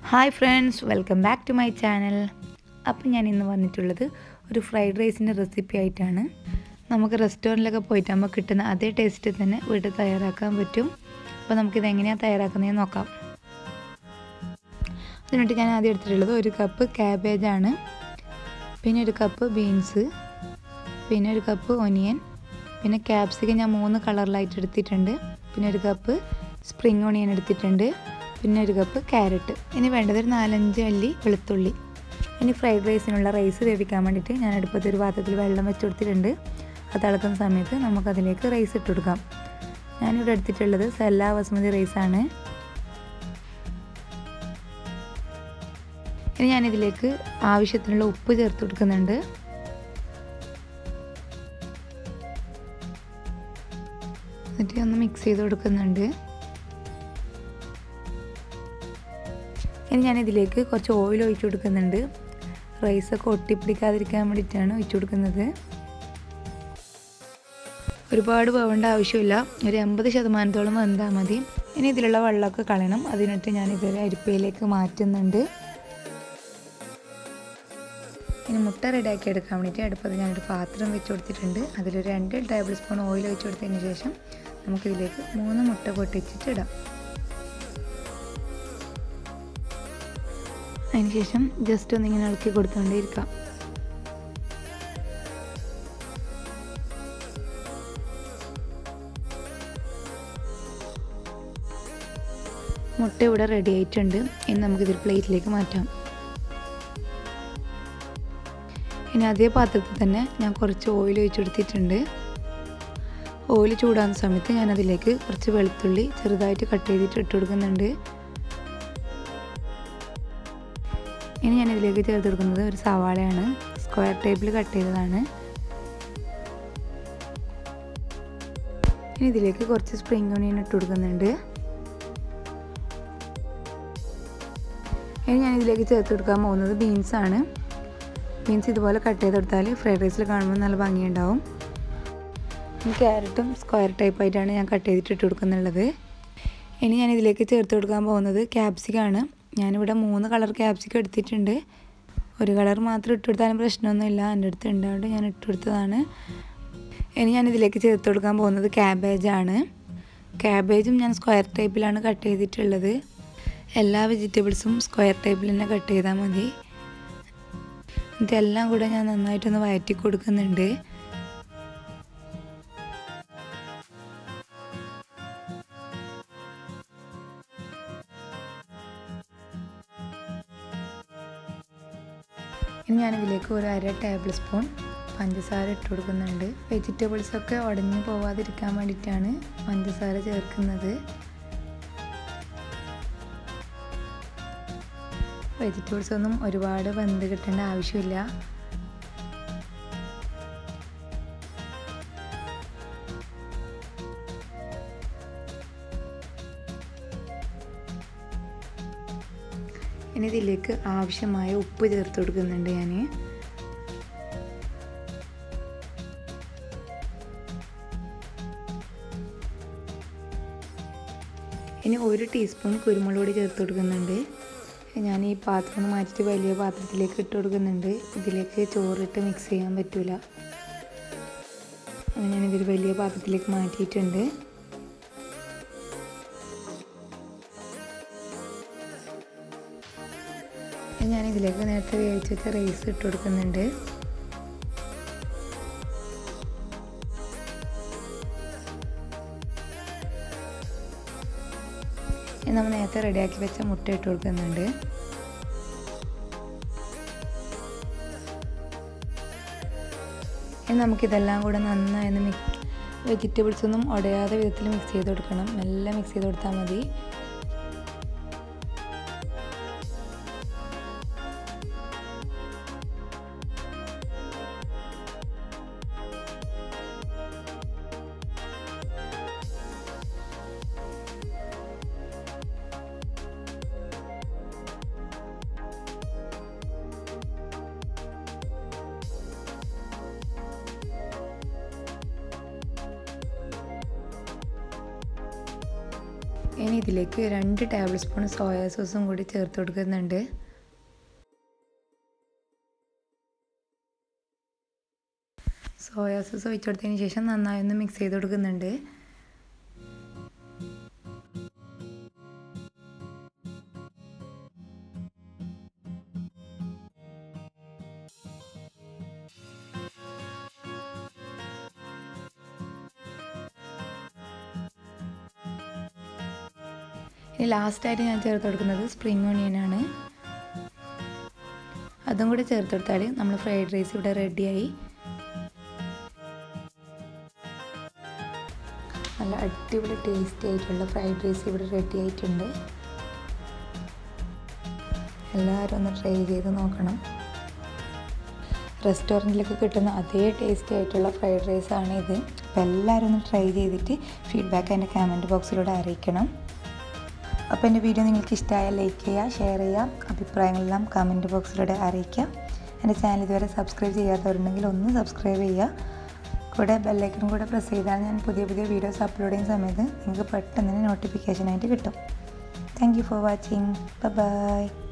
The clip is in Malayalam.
hi friends welcome back to my channel അപ്പം ഞാൻ ഇന്ന് വന്നിട്ടുള്ളത് ഒരു ഫ്രൈഡ് റൈസിൻ്റെ റെസിപ്പി ആയിട്ടാണ് നമുക്ക് റെസ്റ്റോറൻറ്റിലൊക്കെ പോയിട്ടാകുമ്പോൾ കിട്ടുന്ന അതേ ടേസ്റ്റ് തന്നെ വീട്ടിൽ തയ്യാറാക്കാൻ പറ്റും അപ്പോൾ നമുക്കിത് എങ്ങനെയാണ് തയ്യാറാക്കുന്നതെന്ന് നോക്കാം അതിനായിട്ട് ഞാൻ ആദ്യം എടുത്തിട്ടുള്ളത് ഒരു കപ്പ് ക്യാബേജാണ് പിന്നെ ഒരു കപ്പ് ബീൻസ് പിന്നെ ഒരു കപ്പ് ഒനിയൻ പിന്നെ ക്യാപ്സിക്കം ഞാൻ മൂന്ന് കളറിലായിട്ട് എടുത്തിട്ടുണ്ട് പിന്നെ ഒരു കപ്പ് സ്പ്രിങ് ഒണിയൻ എടുത്തിട്ടുണ്ട് പിന്നെ ഒരു കപ്പ് ക്യാരറ്റ് ഇനി വേണ്ടത് ഒരു നാലഞ്ച് അല്ലി വെളുത്തുള്ളി ഇനി ഫ്രൈഡ് റൈസിനുള്ള റൈസ് വേവിക്കാൻ വേണ്ടിയിട്ട് ഞാൻ അടുപ്പത്ത് ഒരു പാത്രത്തിൽ വെള്ളം വെച്ച് കൊടുത്തിട്ടുണ്ട് അത് തിളക്കുന്ന സമയത്ത് നമുക്കതിലേക്ക് റൈസ് ഇട്ട് കൊടുക്കാം ഞാനിവിടെ എടുത്തിട്ടുള്ളത് സെല്ല ബസ്മതി റൈസാണ് ഇനി ഞാനിതിലേക്ക് ആവശ്യത്തിനുള്ള ഉപ്പ് ചേർത്ത് കൊടുക്കുന്നുണ്ട് എന്നിട്ട് ഒന്ന് മിക്സ് ചെയ്ത് കൊടുക്കുന്നുണ്ട് ഇനി ഞാനിതിലേക്ക് കുറച്ച് ഓയിൽ ഒഴിച്ചു കൊടുക്കുന്നുണ്ട് റൈസൊക്കെ ഒട്ടിപ്പിടിക്കാതിരിക്കാൻ വേണ്ടിയിട്ടാണ് ഒഴിച്ചു കൊടുക്കുന്നത് ഒരുപാട് വേവേണ്ട ആവശ്യമില്ല ഒരു എൺപത് ശതമാനത്തോളം വെന്താൽ മതി ഇനി ഇതിലുള്ള വെള്ളമൊക്കെ കളയണം അതിനിട്ട് ഞാനിത് അരിപ്പയിലേക്ക് മാറ്റുന്നുണ്ട് ഇനി മുട്ട റെഡിയാക്കി എടുക്കാൻ വേണ്ടിയിട്ട് അടുപ്പത്ത് ഞാനൊരു പാത്രം വെച്ച് കൊടുത്തിട്ടുണ്ട് അതിലൊരു രണ്ട് ടേബിൾ സ്പൂൺ ഓയിൽ ഒഴിച്ച് കൊടുത്തതിന് ശേഷം നമുക്കിതിലേക്ക് മൂന്ന് മുട്ട പൊട്ടിച്ചിട്ട് ഇടാം അതിനുശേഷം ജസ്റ്റ് ഒന്നിങ്ങനെ ഇളക്കി കൊടുത്തുകൊണ്ടേയിരിക്കാം മുട്ട ഇവിടെ റെഡി ആയിട്ടുണ്ട് ഇനി നമുക്കിതൊരു പ്ലേറ്റിലേക്ക് മാറ്റാം ഇനി അതേ പാത്രത്തിൽ തന്നെ ഞാൻ കുറച്ച് ഓയിൽ ഒഴിച്ച് കൊടുത്തിട്ടുണ്ട് ഓയിൽ ചൂടാകുന്ന സമയത്ത് ഞാൻ അതിലേക്ക് കുറച്ച് വെളുത്തുള്ളി ചെറുതായിട്ട് കട്ട് ചെയ്തിട്ട് ഇട്ട് കൊടുക്കുന്നുണ്ട് ഇനി ഞാൻ ഇതിലേക്ക് ചേർത്ത് കൊടുക്കുന്നത് ഒരു സവാളയാണ് സ്ക്വയർ ടൈപ്പിൽ കട്ട് ചെയ്തതാണ് ഇനി ഇതിലേക്ക് കുറച്ച് സ്പ്രിംഗ് ഓണിയൻ ഇട്ട് കൊടുക്കുന്നുണ്ട് ഇനി ഞാൻ ഇതിലേക്ക് ചേർത്ത് കൊടുക്കാൻ പോകുന്നത് ബീൻസാണ് ബീൻസ് ഇതുപോലെ കട്ട് ചെയ്തെടുത്താൽ ഫ്രൈഡ് റൈസിൽ കാണുമ്പോൾ നല്ല ഭംഗിയുണ്ടാവും ക്യാരറ്റും സ്ക്വയർ ടൈപ്പായിട്ടാണ് ഞാൻ കട്ട് ചെയ്തിട്ട് ഇട്ട് കൊടുക്കുന്നുള്ളത് ഇനി ഞാൻ ഇതിലേക്ക് ചേർത്ത് കൊടുക്കാൻ പോകുന്നത് ക്യാപ്സിക്കാണ് ഞാനിവിടെ മൂന്ന് കളർ ക്യാപ്സിക്കം എടുത്തിട്ടുണ്ട് ഒരു കളർ മാത്രം ഇട്ട് കൊടുത്താലും പ്രശ്നമൊന്നുമില്ല എൻ്റെ അടുത്ത് ഉണ്ടാവുകൊണ്ട് ഞാൻ ഇട്ട് കൊടുത്തതാണ് ഇനി ഞാൻ ഇതിലേക്ക് ചേർത്ത് കൊടുക്കാൻ പോകുന്നത് ക്യാബേജാണ് ക്യാബേജും ഞാൻ സ്ക്വയർ ടൈപ്പിലാണ് കട്ട് ചെയ്തിട്ടുള്ളത് എല്ലാ വെജിറ്റബിൾസും സ്ക്വയർ ടൈപ്പിൽ തന്നെ കട്ട് ചെയ്താൽ മതി ഇതെല്ലാം കൂടെ ഞാൻ നന്നായിട്ടൊന്ന് വഴറ്റി കൊടുക്കുന്നുണ്ട് ഇനി ഞാനിതിലേക്ക് ഒരു അര ടേബിൾ സ്പൂൺ പഞ്ചസാര ഇട്ട് കൊടുക്കുന്നുണ്ട് വെജിറ്റബിൾസൊക്കെ ഉടഞ്ഞു പോവാതിരിക്കാൻ വേണ്ടിയിട്ടാണ് പഞ്ചസാര ചേർക്കുന്നത് വെജിറ്റബിൾസ് ഒന്നും ഒരുപാട് വെന്ത് കിട്ടേണ്ട ആവശ്യമില്ല ഇനി ഇതിലേക്ക് ആവശ്യമായ ഉപ്പ് ചേർത്ത് കൊടുക്കുന്നുണ്ട് ഞാൻ ഇനി ഒരു ടീസ്പൂൺ കുരുമുളക് പൊടി ചേർത്ത് കൊടുക്കുന്നുണ്ട് ഞാൻ ഈ പാത്രം ഒന്ന് മാറ്റിയിട്ട് വലിയ പാത്രത്തിലേക്ക് ഇട്ട് കൊടുക്കുന്നുണ്ട് ഇതിലേക്ക് ചോറിട്ട് മിക്സ് ചെയ്യാൻ പറ്റില്ല ഞാനിതൊരു വലിയ പാത്രത്തിലേക്ക് മാറ്റിയിട്ടുണ്ട് ഞാൻ ഇതിലേക്ക് നേരത്തെ വേവിച്ച് വെച്ച റൈസ് ഇട്ട് കൊടുക്കുന്നുണ്ട് നമ്മൾ നേരത്തെ റെഡിയാക്കി വെച്ച മുട്ട ഇട്ട് കൊടുക്കുന്നുണ്ട് ഇനി നമുക്കിതെല്ലാം കൂടെ നന്നായി ഒന്ന് മിക്സ് വെജിറ്റബിൾസ് ഒന്നും ഉടയാതെ വിധത്തിൽ മിക്സ് ചെയ്ത് കൊടുക്കണം മെല്ലെ മിക്സ് ചെയ്ത് കൊടുത്താൽ മതി ഇനി ഇതിലേക്ക് രണ്ട് ടേബിൾ സ്പൂൺ സോയാ സോസും കൂടി ചേർത്ത് കൊടുക്കുന്നുണ്ട് സോയാ സോസ് ഒഴിച്ചു കൊടുത്തതിന് ശേഷം നന്നായി ഒന്ന് മിക്സ് ചെയ്ത് കൊടുക്കുന്നുണ്ട് ഇനി ലാസ്റ്റായിട്ട് ഞാൻ ചേർത്ത് കൊടുക്കുന്നത് സ്പ്രിങ് ഓണിയനാണ് അതും കൂടി ചേർത്ത് കൊടുത്താൽ നമ്മൾ ഫ്രൈഡ് റൈസ് ഇവിടെ റെഡിയായി നല്ല അടിപൊളി ടേസ്റ്റി ആയിട്ടുള്ള ഫ്രൈഡ് റൈസ് ഇവിടെ റെഡി ആയിട്ടുണ്ട് എല്ലാവരും ഒന്ന് ട്രൈ ചെയ്ത് നോക്കണം റെസ്റ്റോറൻറ്റിലൊക്കെ കിട്ടുന്ന അതേ ടേസ്റ്റി ആയിട്ടുള്ള ഫ്രൈഡ് റൈസ് ആണ് ഇത് അപ്പോൾ എല്ലാവരും ഒന്ന് ട്രൈ ചെയ്തിട്ട് ഫീഡ്ബാക്ക് എൻ്റെ കമൻറ്റ് ബോക്സിലൂടെ അറിയിക്കണം അപ്പോൾ എൻ്റെ വീഡിയോ നിങ്ങൾക്ക് ഇഷ്ടമായാൽ ലൈക്ക് ചെയ്യുക ഷെയർ ചെയ്യുക അഭിപ്രായങ്ങളെല്ലാം കമൻറ്റ് ബോക്സിലൂടെ അറിയിക്കുക എൻ്റെ ചാനൽ ഇതുവരെ സബ്സ്ക്രൈബ് ചെയ്യാത്തവരുണ്ടെങ്കിൽ ഒന്ന് സബ്സ്ക്രൈബ് ചെയ്യുക കൂടെ ബെല്ലൈക്കനും കൂടെ പ്രസ് ചെയ്താൽ ഞാൻ പുതിയ പുതിയ വീഡിയോസ് അപ്ലോഡ് ചെയ്യുന്ന സമയത്ത് നിങ്ങൾക്ക് പെട്ടെന്ന് തന്നെ നോട്ടിഫിക്കേഷനായിട്ട് കിട്ടും thank you for watching by